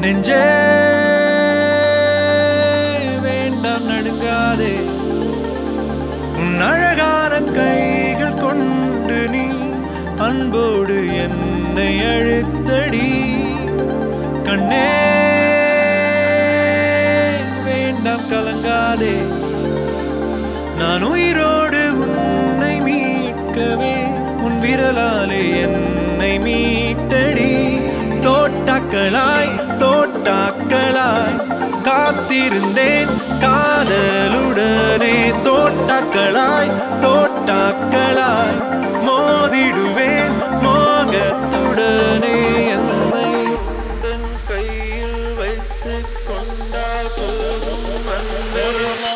நெஞ்சே வேண்டாம் நடுங்காதே உன் அழகான கைகள் கொண்டு நீ அன்போடு என்னை அழுத்தடி கண்ணே வேண்டாம் கலங்காதே நான் உயிரோடு உன்னை மீட்கவே உன் விரலாலே என்னை மீட்டடி தோட்டாக்களாய் தோட்டாக்களாய் காத்திருந்தேன் காதலுடனே தோட்டாக்களாய் தோட்டாக்களாய் மோதிடுவேன் மோகத்துடனே என்னை தன் கையில் வைத்துக் கொண்டால் போதும் அன்பே.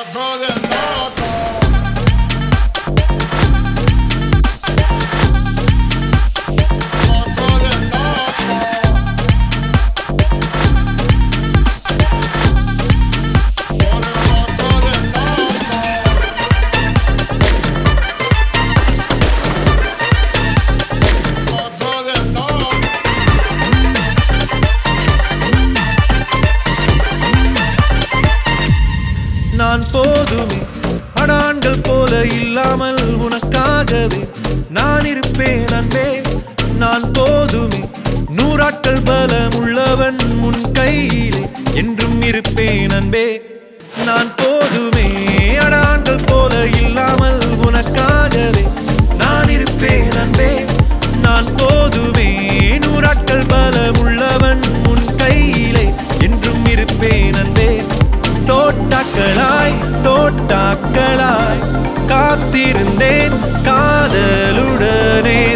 நான் போதுமே அடான்கள் போல இல்லாமல் உனக்காகவே நான் இருப்பேன் அன்பே நான் போதுமே நூறாட்கள் பலம் உள்ளவன் உன் கையிலே என்றும் இருப்பேன் அன்பே நான் போதுமே அடான்கள் போல இல்லாமல் உனக்காகவே நான் இருப்பேன் அன்பே நான் போதுமே நூறாட்கள் பலம் உள்ளவன் உன் கையிலே என்றும் இருப்பேன் அன்பே தோட்டாக்களாய் தோட்டாக்களாய் காத்திருந்தேன் காதலுடனே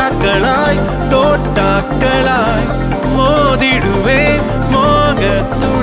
தோட்டாக்களாய் தோட்டாக்களாய் மோதிடுவேன் மோகத்துடனே